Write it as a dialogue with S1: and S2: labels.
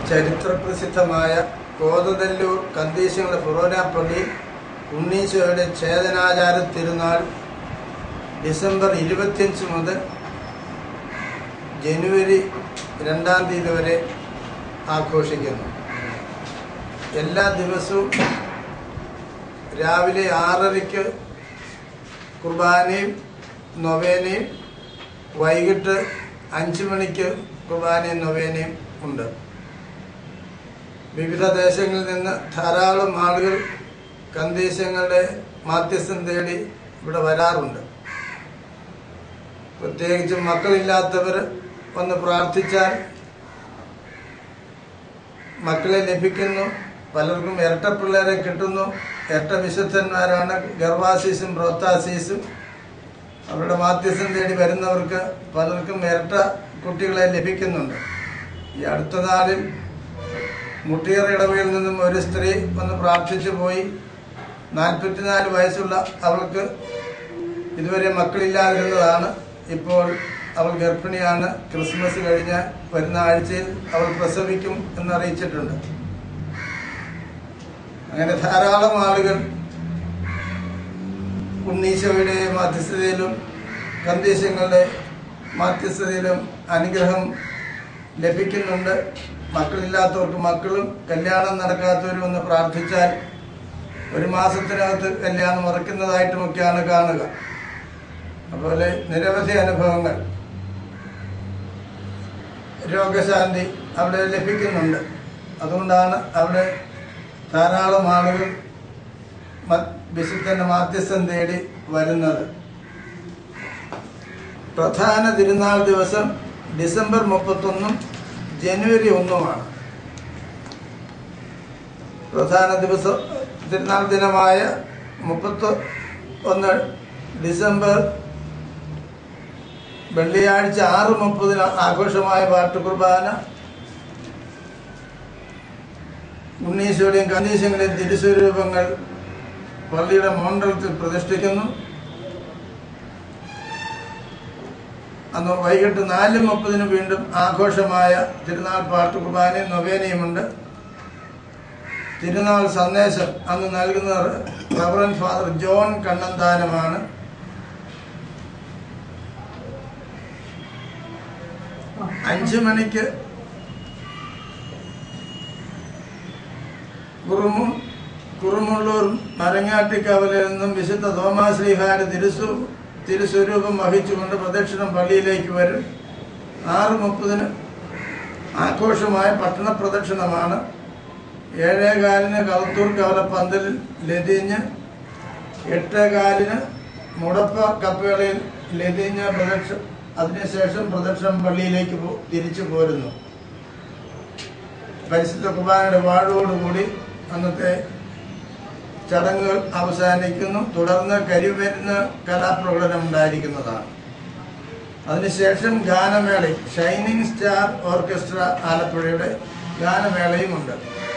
S1: ചരിത്രപ്രസിദ്ധമായ കോതനെല്ലൂർ കന്തീശങ്ങളുടെ ഫൊറോനാപ്പള്ളി ഉണ്ണീശോയുടെ ഛേദനാചാര തിരുനാൾ ഡിസംബർ ഇരുപത്തിയഞ്ച് മുതൽ ജനുവരി രണ്ടാം തീയതി വരെ ആഘോഷിക്കുന്നു എല്ലാ ദിവസവും രാവിലെ ആറരയ്ക്ക് കുർബാനയും നൊവേനയും വൈകിട്ട് അഞ്ച് മണിക്ക് കുർബാനയും നൊവേനയും ഉണ്ട് വിവിധ ദേശങ്ങളിൽ നിന്ന് ധാരാളം ആളുകൾ കന്തീശങ്ങളുടെ മാധ്യസ്ഥം തേടി ഇവിടെ വരാറുണ്ട് പ്രത്യേകിച്ചും മക്കളില്ലാത്തവർ ഒന്ന് പ്രാർത്ഥിച്ചാൽ മക്കളെ ലഭിക്കുന്നു പലർക്കും ഇരട്ട പിള്ളേരെ കിട്ടുന്നു ഇരട്ട വിശുദ്ധന്മാരാണ് ഗർഭാസീസും പ്രോത്താസീസും അവരുടെ മാധ്യസ്ഥം തേടി വരുന്നവർക്ക് പലർക്കും ഇരട്ട കുട്ടികളെ ലഭിക്കുന്നുണ്ട് ഈ അടുത്ത നാളിൽ മുട്ടിയറ ഇടവയിൽ നിന്നും ഒരു സ്ത്രീ ഒന്ന് പ്രാർത്ഥിച്ചു പോയി നാൽപ്പത്തിനാല് വയസ്സുള്ള അവൾക്ക് ഇതുവരെ മക്കളില്ലാതിരുന്നതാണ് ഇപ്പോൾ അവൾ ഗർഭിണിയാണ് ക്രിസ്മസ് കഴിഞ്ഞ വരുന്ന ആഴ്ചയിൽ അവൾ പ്രസവിക്കും എന്നറിയിച്ചിട്ടുണ്ട് അങ്ങനെ ധാരാളം ആളുകൾ ഉണ്ണീശോയുടെ മാധ്യസ്ഥതയിലും കന്തീശങ്ങളുടെ മാധ്യസ്ഥതയിലും അനുഗ്രഹം ലഭിക്കുന്നുണ്ട് മക്കളില്ലാത്തവർക്ക് മക്കളും കല്യാണം നടക്കാത്തവരും ഒന്ന് പ്രാർത്ഥിച്ചാൽ ഒരു മാസത്തിനകത്ത് കല്യാണം ഉറക്കുന്നതായിട്ടുമൊക്കെയാണ് കാണുക അതുപോലെ നിരവധി അനുഭവങ്ങൾ രോഗശാന്തി അവിടെ ലഭിക്കുന്നുണ്ട് അതുകൊണ്ടാണ് അവിടെ ധാരാളം ആളുകൾ മ- വിശുദ്ധന്റെ മാധ്യസ്ഥം തേടി വരുന്നത് പ്രധാന തിരുനാൾ ദിവസം ഡിസംബർ മുപ്പത്തൊന്നും ജനുവരി ഒന്നുമാണ് പ്രധാന ദിവസം തിരുനാൾ ദിനമായ മുപ്പത്തി ഒന്ന് ഡിസംബർ വെള്ളിയാഴ്ച ആറ് മുപ്പതിന് ആഘോഷമായ പാട്ട് കുർബാന ഉണ്ണീശോയുടെയും കന്തീശങ്ങളുടെയും തിരുസ്വരൂപങ്ങൾ പള്ളിയുടെ മണ്ഡലത്തിൽ പ്രതിഷ്ഠിക്കുന്നു അന്ന് വൈകിട്ട് നാല് മുപ്പതിന് വീണ്ടും ആഘോഷമായ തിരുനാൾ പാട്ട് കുർബാനയും നൊവേനയുമുണ്ട് തിരുനാൾ സന്ദേശം അന്ന് നൽകുന്നത് റവറൻ ഫാദർ ജോൺ കണ്ണന്താനമാണ് അഞ്ചു മണിക്ക് കുറുമു കുറുമുള്ളൂർ മരങ്ങാട്ടിക്കവലിൽ നിന്നും വിശുദ്ധ തോമാശ്രീഹായുടെ തിരുസു തിരുസ്വരൂപം വഹിച്ചുകൊണ്ട് പ്രദക്ഷിണം പള്ളിയിലേക്ക് വരും ആറ് മുപ്പതിന് ആഘോഷമായ പട്ടണ പ്രദക്ഷിണമാണ് ഏഴേകാലിന് കളത്തൂർ കവല പന്തലിൽ ലതിഞ്ഞ് എട്ടേകാലിന് മുടപ്പ കപ്പേളയിൽ ലതിഞ്ഞ പ്രദക്ഷ അതിനുശേഷം പ്രദക്ഷിണം പള്ളിയിലേക്ക് പോ- തിരിച്ചു പോരുന്നു പരിശുദ്ധ കുർബാനയുടെ വാഴോടുകൂടി അന്നത്തെ ചടങ്ങുകൾ അവസാനിക്കുന്നു തുടർന്ന് കരിമരുന്ന് കലാപ്രകടനം ഉണ്ടായിരിക്കുന്നതാണ് അതിനുശേഷം ഗാനമേള ഷൈനിങ് സ്റ്റാർ ഓർക്കസ്ട്ര ആലപ്പുഴയുടെ ഗാനമേളയുമുണ്ട്